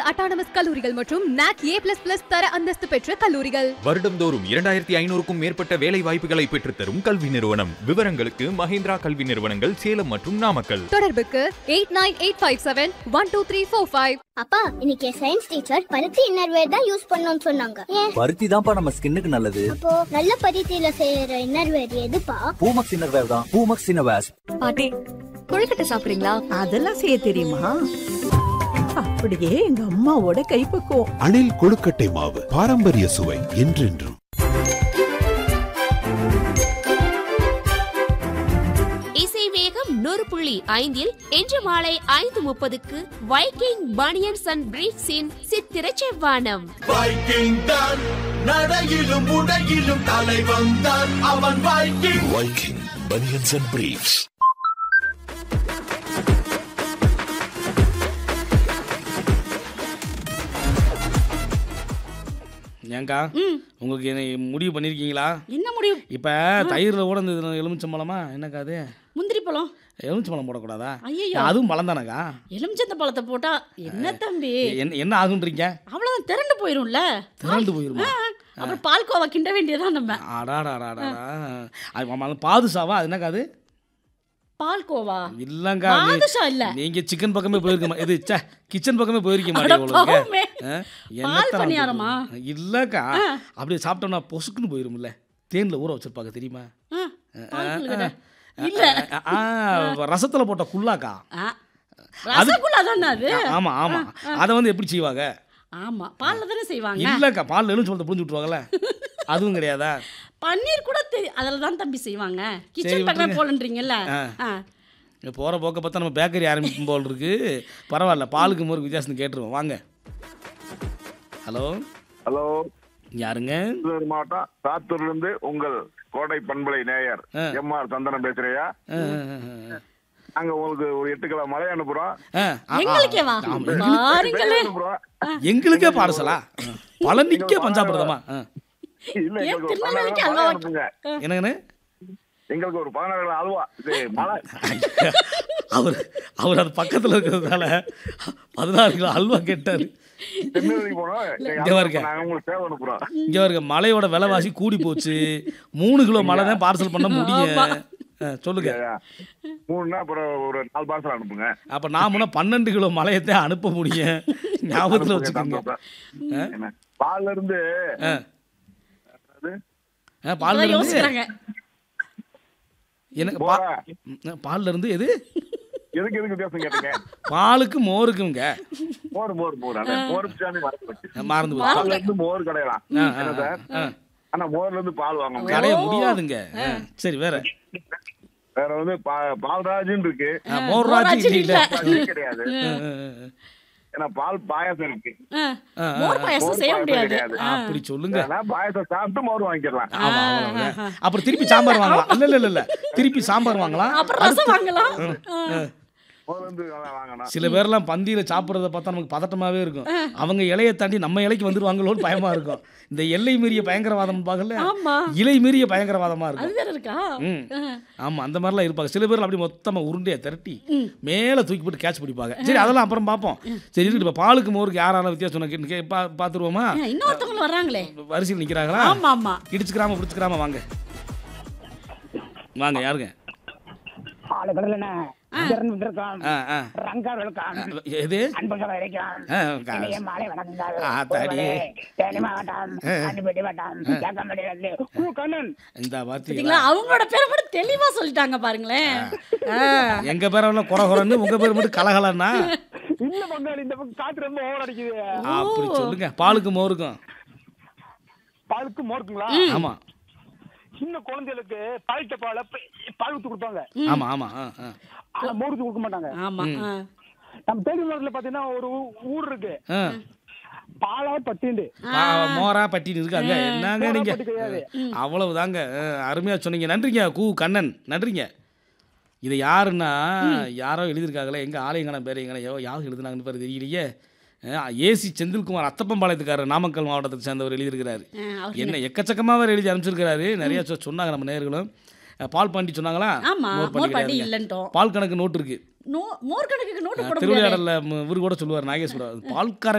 Autonomous கல்லூரிகள் மற்றும் knock ஏ plus plus தர அந்தஸ்து பெற்ற கல்லூரிகள் வருடம்தோறும் இரண்டாயிரத்தி ஐநூறுக்கும் மேற்பட்ட வேலை வாய்ப்புகளை பெற்றுத்தரும் கல்வி நிறுவனம் விவரங்களுக்கு மஹிந்திரா கல்வி நிறுவனங்கள் சேலம் மற்றும் நாமக்கல் தொடர்புக்கு eight nine eight five seven one two three four five அப்பா இன்னைக்கு சயின்ஸ் டீச்சர் பருத்தி இன்னர்வேர் தான் யூஸ் பண்ணணும்னு சொன்னாங்க ஏன் பருத்தி தான்ப்பா நம்ம ஸ்கின்னுக்கு நல்லது அப்போ நல்ல பருத்தியில செய்யற இன்னர்வேர் எதுப்பா பூமக்ஸ் இன்னர்வேர் தான் பூமக்ஸ் இன்னர்வேர்ஸ் பாட்டி கொழுக்கட்டை சாப்பிடுறீங்களா அதெல்லாம் செய்ய தெரியுமா அப்படியே எங்க அம்மாவோட கைப்பக்குவம் அணில் கொழுக்கட்டை மாவு பாரம்பரிய சுவை என்றென்றும் இசை வேகம் நூறு புள்ளி ஐந்தில் இன்று மாலை ஐந்து முப்பதுக்கு வைக்கிங் பனியன்ஸ் அண்ட் பிரீஃப்ஸின் சித்திர செவ்வானம் வைக்கிங் தான் நடையிலும் உடையிலும் தலைவன் தான் அவன் Viking Viking banians and briefs ஏங்கா உங்களுக்கு என்ன முடிவு பண்ணிருக்கீங்களா என்ன முடிவு இப்ப தயிர்ல கூட இந்த எலுமிச்சம்பழமா என்னக்கா அது முந்திரி பழம் எலுமிச்சம்பழம் போடக்கூடாதா ஐயையோ. அதுவும் பழம் தானக்கா எலுமிச்சந்த பழத்தை போட்டா என்ன தம்பி என்ன என்ன ஆகுன்றீங்க அவ்வளவுதான் திரண்டு போயிரும்ல திரண்டு போயிருமா அப்புறம் பால்கோவா கிண்ட வேண்டியதான் நம்ம அடாடாடாடா அது ஆமா, அது பாதுஷாவா அது என்னக்கா அது பால்கோவா இல்லங்கா நீ- பாதுஷா இல்ல நீங்க சிக்கன் பக்கமே போயிருக்க மா- இது ச்சே கிச்சன் பக்கமே போயிருக்க அட மாட்டீங்க உங்களுக்கு பாவமே. ஆ? பால் என்னத்தனம் பணியாரமா? அது? இல்லக்கா அப்படியே சாப்பிட்டோம்னா பொசுக்குன்னு போயிரும்ல தேன்ல ஊற வச்சிருப்பாங்க தெரியுமா ஆ, பால் கொழுக்கட்டை. இல்ல ஆ, ஆ, ரசத்துல போட்ட குல்லாக்கா ஆ, ரசகுல்லா தானே அது ஆமா ஆமா அதை வந்து எப்படி செய்வாங்க ஆமா பால்ல தானே செய்வாங்க இல்லக்கா பால் எலுமிச்சம்பழத்தை புரிஞ்சு விட்டுருவாங்கல்ல அதுவும் கிடையாதா பன்னீர் கூட தெரி அதில் தான் தம்பி செய்வாங்க சரி, கிச்சன் பக்கமே விட்டுருங்க. போலன்றீங்கல்ல ஆ. ஆ. இங்க போற போக்க பார்த்தா நம்ம பேக்கரி ஆரம்பிக்கும் போல் இருக்கு பரவாயில்ல பாலுக்கு மோருக்கு வித்தியாசம் கேட்டுருவோம் வாங்க ஹலோ ஹலோ யாருங்க திருவள்ளூர் மாவட்டம் சாத்தூர்ல இருந்து உங்கள் கோடை பண்பலை நேயர் ஆ. எம் ஆர் சந்தனம் பேசுறியா ஆ, ஆ, ஆ, நாங்க உங்களுக்கு ஒரு எட்டு கிலோ மழை அனுப்புறோம் ஆ. ஆ, ஆ, எங்களுக்கே வா ஆமா. பாருங்களே அனுப்புறோம் எங்களுக்கே பார்சலா பழனிக்கே பஞ்சாபிரதமா ஆ. இல்ல ஏன் எங்களுக்கு ஒரு திருநெல்வேலிக்கு பதினாறு அல்வா மழை வைக்க- அனுப்புங்க என்னங்கண்ணே எங்களுக்கு ஒரு பதினாறு கிலோ அல்வா இது மழை அவர் அவர் அது பக்கத்துல இருக்கிறதுனால பதினாறு கிலோ அல்வா கேட்டாரு திருநெல்வேலி போனோம் இங்க பாருங்க. நாங்க உங்களுக்கு சேவை அனுப்புறோம் இங்க பாருங்க மலையோட விலைவாசி கூடி போச்சு மூணு கிலோ மலை தான் பார்சல் பண்ண முடியும் ஆ, சொல்லுங்க மூணுனா அப்புறம் ஒரு நாலு பார்சல் அனுப்புங்க அப்ப நான் முன்ன பன்னெண்டு கிலோ மலையத்தான் அனுப்ப முடியும் ஞாபகத்துல அனுப்புங்க, வச்சுக்கோங்க சந்தோஷம். என்ன, பால்ல இருந்து ஆ. அது, ஆ, பால்ல இப்பதான் இருந்து யோசிக்கிறாங்க எனக்கு போரா. பா- ம், பால்ல இருந்து எது எதுக்கு எதுக்கு வித்தியாசம் கேட்டீங்க பாலுக்கு மோருக்குங்க மோர் மோர் மோர் அந்த மோர் பிச்சாண்டி மறந்து போச்சு மறந்து போச்சு பால்ல இருந்து மோர் கடையலாம் ஆ, ஆ, என்ன சார் ஆ. ஆனா மோர்ல இருந்து பால் வாங்க முடியாது கடைய முடியாதுங்க ஆ, சரி வேற வேற வந்து பா- பால்ராஜுன்னு இருக்கு ஆ, மோர்ராஜி மோர்ராஜி இல்ல இல்ல அது கிடையாது ஆ, ஆ, ஆ. ஏன்னா பால் பாயாசம் இருக்கு ஆ. ஆ, ஆ, மோர் ஆ. பாயாசம் மோர் செய்ய பாயாசம் முடியாது கிடையாது. ஆ. அப்படி சொல்லுங்க ஆனா பாயாசம் சாப்பிட்டு மோர் வாங்கிக்கலாம் ஆமா அவ்வளவுதான். அப்புறம் திருப்பி சாம்பார் வாங்கலாம் இல்ல இல்ல இல்ல இல்ல திருப்பி சாம்பார் வாங்கலாம் அப்புறம் ரசம் வாங்கலாம் ஆ. மோர் வந்து நல்லா வாங்கணும் சில பேர்லாம் பந்தியில சாப்பிட்றத பார்த்தா நமக்கு பதட்டமாவே இருக்கும் அவங்க இலையை தாண்டி நம்ம இலைக்கு வந்துருவாங்களோன்னு பயமா இருக்கும் இந்த எல்லை மீறிய பயங்கரவாதம் பார்க்கல ஆமா இலை மீறிய பயங்கரவாதமா அது இருக்கும் வேற இருக்கா ம். ஆமா அந்த மாதிரிலாம் இருப்பாங்க சில பேர் அப்படி மொத்தமா உருண்டையை திரட்டி மேல தூக்கி போட்டு கேட்ச் பிடிப்பாங்க சரி அதெல்லாம் அப்புறம் பார்ப்போம் சரி இருக்கட்டும் இப்போ பாலுக்கு மோருக்கு யாரால வித்தியாசம் சொன்ன கே பா பார்த்துருவோமா ஆ, இன்னொருத்தவங்க வர்றாங்களே வரிசையில் நிக்கிறாங்களா ஆமா ஆமா இடிச்சுக்கிறாம பிடிச்சிக்கிறாம வாங்க வாங்க யாருங்க ஆ ஆ ரங்கா வெல்கம் எது அன்புங்க வரைக்கும் ஆ, கா- இனிய மாலை வணக்கங்கள் ஆ, தாடி. தேனி மாவட்டம் காண்டிப்பட்டி வட்டம் தேக்கம்படியிலிருந்து கு கண்ணன் இந்த வார்த்தை பாத்தீங்களா அவங்களோட பேரை மட்டும் தெளிவா சொல்லிட்டாங்க பாருங்களேன் ஆ. எங்க பேரெல்லாம் குறை குறைன்னு உங்க பேர் மட்டும் கலகலன்னா இல்ல பங்காளி இந்த பக்கம் காத்து ரொம்ப ஓவர் அடிக்குது அப்படி சொல்லுங்க பாலுக்கு மோருக்கும் பாலுக்கு மோருக்குங்களா ஆமா சின்ன குழந்தைகளுக்கு பால்ட்ட பால பால் ஊத்தி கொடுப்பாங்க ஆமா ஆமா ஆ, ஆ. ஆனா மோர் ஊத்தி கொடுக்க மாட்டாங்க ஆமா ஆ. நம்ம தேடி மரத்துல பாத்தீங்கன்னா ஒரு ஊ- ஊர் இருக்கு ஆ. பாலா பட்டிண்டு பா- மோரா பட்டின்னு இருக்காங்க என்னங்க மோரா நீங்க பட்டி கிடையாது. அவ்வளவுதாங்க ஆ, அருமையா சொன்னீங்க நன்றிங்க கூ கண்ணன் நன்றிங்க இது யாருன்னா யாரோ எழுதியிருக்காங்களே எங்க ஆலயங்கன பேர் எங்களை யார் எழுதுனாங்கன்னு பேர் தெரியலையே ஏசி செந்தில்குமார் அத்தப்பம்பாளையத்துக்காரர் நாமக்கல் மாவட்டத்தை சேர்ந்தவர் எழுதியிருக்கிறாரு ஆ, அவர் என்ன எக்கச்சக்கமாக வேறு எழுதி அனுப்பிச்சிருக்கிறாரு நிறைய சொ- சொன்னாங்க நம்ம நேர்களும் பால் பாண்டி சொன்னாங்களா ஆமா மோர் பாண்டி மோர் பாண்டி கிடையாதுங்க. இல்லன்ட்டோம் பால் கணக்கு நோட்டு இருக்கு நோ மோர் கணக்குக்கு நோட்டு போட முடியாது திருவிளையாடல இவரு கூட சொல்லுவார் நாகேஸ்வரர் பால்கார